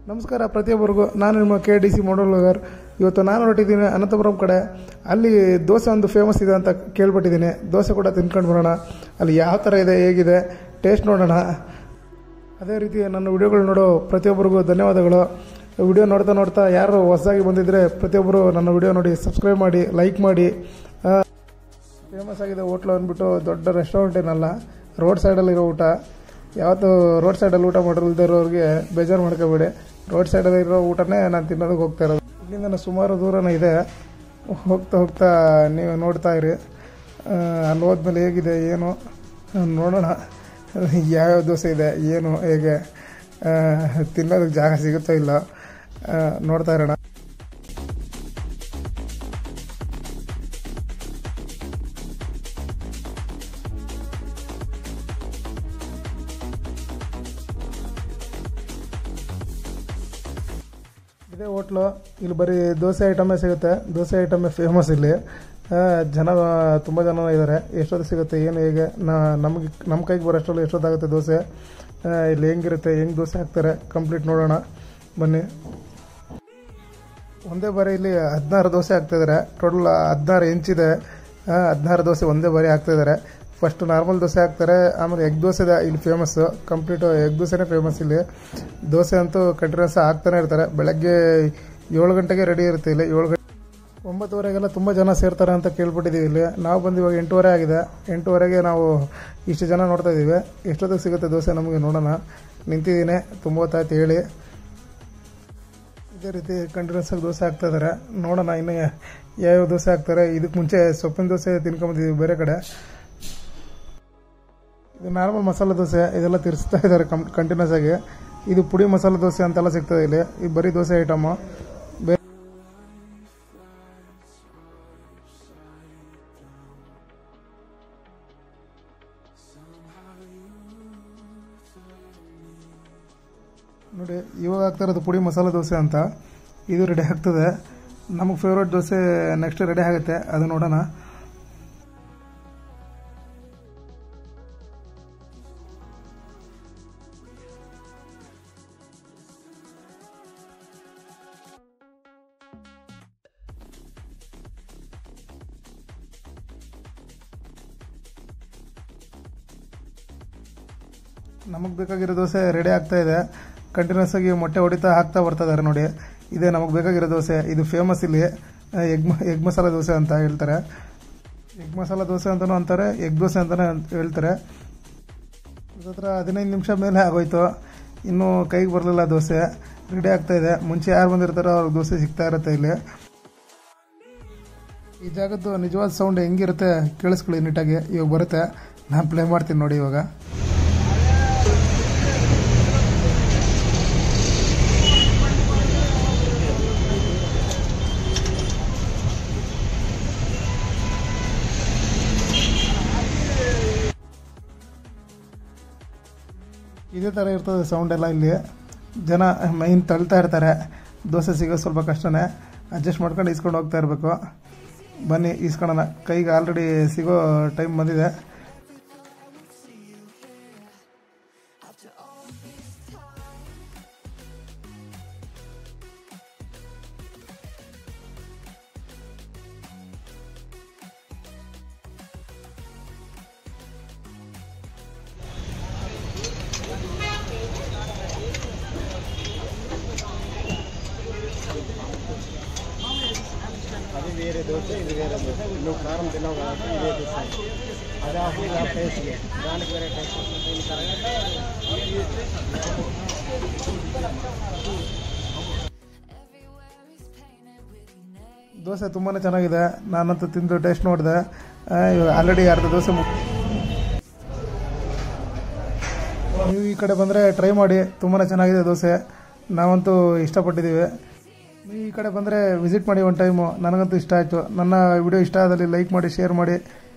ನಮಸ್ಕಾರ ಪ್ರತಿಯೊಬ್ಬರಿಗೂ ನಾನು ನಿಮ್ಮ ಕೆ ಡಿ ಸಿ ಮೊಡಲಗರ್ ಇವತ್ತು ನಾನು ಹೊರಟಿದ್ದೀನಿ ಅನಂತಪುರಂ ಕಡೆ ಅಲ್ಲಿ ದೋಸೆ ಒಂದು ಫೇಮಸ್ ಇದೆ ಅಂತ ಕೇಳ್ಬಿಟ್ಟಿದ್ದೀನಿ ದೋಸೆ ಕೂಡ ತಿನ್ಕೊಂಡು ಬರೋಣ ಅಲ್ಲಿ ಯಾವ ಥರ ಇದೆ ಹೇಗಿದೆ ಟೇಸ್ಟ್ ನೋಡೋಣ ಅದೇ ರೀತಿ ನನ್ನ ವಿಡಿಯೋಗಳು ನೋಡೋ ಪ್ರತಿಯೊಬ್ಬರಿಗೂ ಧನ್ಯವಾದಗಳು ವಿಡಿಯೋ ನೋಡ್ತಾ ನೋಡ್ತಾ ಯಾರು ಹೊಸದಾಗಿ ಬಂದಿದ್ದರೆ ಪ್ರತಿಯೊಬ್ಬರು ನನ್ನ ವಿಡಿಯೋ ನೋಡಿ ಸಬ್ಸ್ಕ್ರೈಬ್ ಮಾಡಿ ಲೈಕ್ ಮಾಡಿ ಫೇಮಸ್ ಆಗಿದೆ ಹೋಟ್ಲು ಅಂದ್ಬಿಟ್ಟು ದೊಡ್ಡ ರೆಸ್ಟೋರೆಂಟ್ ಏನಲ್ಲ ರೋಡ್ ಸೈಡಲ್ಲಿರೋ ಊಟ ಯಾವತ್ತು ರೋಡ್ ಸೈಡಲ್ಲಿ ಊಟ ಮಾಡಿಲ್ದೇ ಇರೋರಿಗೆ ಬೇಜಾರು ಮಾಡ್ಕೋಬೇಡಿ ರೋಡ್ ಸೈಡಲ್ಲಿ ಇರೋ ಊಟನೇ ನಾನು ತಿನ್ನೋದಕ್ಕೆ ಹೋಗ್ತಾ ಇರೋದು ಇಲ್ಲಿಂದ ಸುಮಾರು ದೂರನೇ ಇದೆ ಹೋಗ್ತಾ ಹೋಗ್ತಾ ನೀವು ನೋಡ್ತಾ ಇರಿ ಆ, ಅಲ್ಲಿ ಹೋದ್ಮೇಲೆ ಹೇಗಿದೆ ಏನು ನೋಡೋಣ ಯಾವ್ಯಾವ ದೋಸೆ ಇದೆ ಏನು ಹೇಗೆ ಆ, ತಿನ್ನೋದಕ್ಕೆ ಜಾಗ ಸಿಗುತ್ತೋ ಇಲ್ಲ ಆ, ನೋಡ್ತಾ ಇರೋಣ ಇದೇ ಹೋಟ್ಲು ಇಲ್ಲಿ ಬರೀ ದೋಸೆ ಐಟಮೇ ಸಿಗುತ್ತೆ ದೋಸೆ ಐಟಮೇ ಫೇಮಸ್ ಇಲ್ಲಿ ಆ, ಜನ ತುಂಬ ಜನ ಇದ್ದಾರೆ ಎಷ್ಟೊತ್ತು ಸಿಗುತ್ತೆ ಏನು ಹೇಗೆ ನಾ ನಮಗೆ ನಮ್ಮ ಕೈಗೆ ಬರೋಷ್ಟರಲ್ಲಿ ಎಷ್ಟೊತ್ತಾಗುತ್ತೆ ದೋಸೆ ಆ, ಇಲ್ಲಿ ಹೆಂಗಿರುತ್ತೆ ಹೆಂಗೆ ದೋಸೆ ಹಾಕ್ತಾರೆ ಕಂಪ್ಲೀಟ್ ನೋಡೋಣ ಬನ್ನಿ ಒಂದೇ ಬಾರಿ ಇಲ್ಲಿ ಹದಿನಾರು ದೋಸೆ ಹಾಕ್ತಿದ್ದಾರೆ ಟೋಟಲ್ ಹದಿನಾರು ಇಂಚಿದೆ ಹದಿನಾರು ದೋಸೆ ಒಂದೇ ಬಾರಿ ಹಾಕ್ತಿದ್ದಾರೆ ಫಸ್ಟ್ ನಾರ್ಮಲ್ ದೋಸೆ ಹಾಕ್ತಾರೆ ಆಮೇಲೆ ಎಗ್ ದೋಸೆ ಇದೆ ಇಲ್ಲಿ ಫೇಮಸ್ಸು ಕಂಪ್ಲೀಟ್ ಎಗ್ ದೋಸೆನೇ ಫೇಮಸ್ ಇಲ್ಲಿ ದೋಸೆ ಅಂತೂ ಕಂಟಿನ್ಯೂಸ್ ಹಾಕ್ತಾನೆ ಇರ್ತಾರೆ ಬೆಳಗ್ಗೆ ಏಳು ಗಂಟೆಗೆ ರೆಡಿ ಇರುತ್ತೆ ಇಲ್ಲಿ ಏಳು ಗಂಟೆ ಒಂಬತ್ತುವರೆಗೆಲ್ಲ ತುಂಬ ಜನ ಸೇರ್ತಾರೆ ಅಂತ ಕೇಳ್ಬಿಟ್ಟಿದ್ದೀವಿ ಇಲ್ಲಿ ನಾವು ಬಂದು ಇವಾಗ ಎಂಟೂವರೆ ಆಗಿದೆ ಎಂಟೂವರೆಗೆ ನಾವು ಇಷ್ಟು ಜನ ನೋಡ್ತಾ ಇದ್ದೀವಿ ಎಷ್ಟೊತ್ತಿಗೆ ಸಿಗುತ್ತೆ ದೋಸೆ ನಮಗೆ ನೋಡೋಣ ನಿಂತಿದ್ದೀನಿ ತುಂಬ ಹೊತ್ತಾಯ್ತು ಹೇಳಿ ಇದೇ ರೀತಿ ಕಂಟಿನ್ಯೂಸ್ ಆಗಿ ದೋಸೆ ಹಾಕ್ತಾ ಇದ್ದಾರೆ ನೋಡೋಣ ಇನ್ನು ಯಾವ್ಯಾವ ದೋಸೆ ಹಾಕ್ತಾರೆ ಇದಕ್ಕೆ ಮುಂಚೆ ಸೊಪ್ಪಿನ ದೋಸೆ ತಿನ್ಕೊಂಬಂದಿದ್ದೀವಿ ಬೇರೆ ಕಡೆ ಇದು ನಾರ್ಮಲ್ ಮಸಾಲೆ ದೋಸೆ ಇದೆಲ್ಲ ತಿರ್ಸ್ತಾ ಇದ್ದಾರೆ ಕಂ ಕಂಟಿನ್ಯೂಸ್ ಆಗಿ ಇದು ಪುಡಿ ಮಸಾಲೆ ದೋಸೆ ಅಂತೆಲ್ಲ ಸಿಗ್ತದೆ ಇಲ್ಲಿ ಇದು ಬರೀ ದೋಸೆ ಐಟಮು ಬೇರೆ ನೋಡಿ ಇವಾಗ ಆಗ್ತಾ ಇರೋದು ಪುಡಿ ಮಸಾಲೆ ದೋಸೆ ಅಂತ ಇದು ರೆಡಿ ಆಗ್ತದೆ ನಮಗೆ ಫೇವ್ರೇಟ್ ದೋಸೆ ನೆಕ್ಸ್ಟ್ ರೆಡಿ ಆಗುತ್ತೆ ಅದು ನೋಡೋಣ ನಮಗೆ ಬೇಕಾಗಿರೋ ದೋಸೆ ರೆಡಿ ಆಗ್ತಾ ಇದೆ ಕಂಟಿನ್ಯೂಸ್ ಆಗಿ ಮೊಟ್ಟೆ ಹೊಡಿತಾ ಹಾಕ್ತಾ ಬರ್ತಾ ಇದ್ದಾರೆ ನೋಡಿ ಇದೇ ನಮಗೆ ಬೇಕಾಗಿರೋ ದೋಸೆ ಇದು ಫೇಮಸ್ ಇಲ್ಲಿ ಎಗ್ ಎಗ್ ಮಸಾಲ ದೋಸೆ ಅಂತ ಹೇಳ್ತಾರೆ ಎಗ್ ಮಸಾಲ ದೋಸೆ ಅಂತಲೂ ಅಂತಾರೆ ಎಗ್ ದೋಸೆ ಅಂತಲೇ ಹೇಳ್ತಾರೆ ಹತ್ರ ಹದಿನೈದು ನಿಮಿಷ ಮೇಲೆ ಆಗೋಯ್ತು ಇನ್ನೂ ಕೈಗೆ ಬರಲಿಲ್ಲ ದೋಸೆ ರೆಡಿ ಆಗ್ತಾ ಇದೆ ಮುಂಚೆ ಯಾರು ಬಂದಿರ್ತಾರೋ ಅವ್ರಿಗೆ ದೋಸೆ ಸಿಗ್ತಾ ಇರುತ್ತೆ ಇಲ್ಲಿ ಈ ಜಾಗದ್ದು ನಿಜವಾದ ಸೌಂಡ್ ಹೆಂಗಿರುತ್ತೆ ಕೇಳಿಸ್ಕೊಳ್ಳಿ ನೀಟಾಗಿ ಇವಾಗ ಬರುತ್ತೆ ನಾನು ಪ್ಲೇ ಮಾಡ್ತೀನಿ ನೋಡಿ ಇವಾಗ ಇದೇ ಥರ ಇರ್ತದೆ ಸೌಂಡ್ ಎಲ್ಲ ಇಲ್ಲಿ ಜನ ಮೈನ್ ತಳ್ತಾ ಇರ್ತಾರೆ ದೋಸೆ ಸಿಗೋದು ಸ್ವಲ್ಪ ಕಷ್ಟನೇ ಅಡ್ಜಸ್ಟ್ ಮಾಡ್ಕೊಂಡು ಇಸ್ಕೊಂಡು ಹೋಗ್ತಾ ಇರಬೇಕು ಬನ್ನಿ ಇಸ್ಕೊಳ್ಳೋಣ ಕೈಗೆ ಆಲ್ರೆಡಿ ಸಿಗೋ ಟೈಮ್ ಬಂದಿದೆ అది వేరే దోశ ఇది వేరే దోశ నువ్వు కారం తిన్నావు కాబట్టి ఇదే దోశ అది ఆఫ్ ఇది ఆఫ్ టేస్ట్ దానికి వేరే టేస్ట్ వస్తుంది దీనికి ದೋಸೆ ತುಂಬಾ ಚೆನ್ನಾಗಿದೆ ನಾನಂತೂ ತಿಂದು ಟೇಸ್ಟ್ ನೋಡಿದೆ ಆಲ್ರೆಡಿ ಅರ್ಧ ದೋಸೆ ಮುಗ್ ನೀವು ಈ ಕಡೆ ಬಂದರೆ ಟ್ರೈ ಮಾಡಿ ತುಂಬಾ ಚೆನ್ನಾಗಿದೆ ದೋಸೆ ನಾವಂತೂ ಇಷ್ಟಪಟ್ಟಿದ್ದೀವಿ ನೀವು ಈ ಕಡೆ ಬಂದರೆ ವಿಸಿಟ್ ಮಾಡಿ ಒಂದು ಟೈಮು ನನಗಂತೂ ಇಷ್ಟ ಆಯಿತು ನನ್ನ ವಿಡಿಯೋ ಇಷ್ಟ ಆದಲ್ಲಿ ಲೈಕ್ ಮಾಡಿ ಶೇರ್ ಮಾಡಿ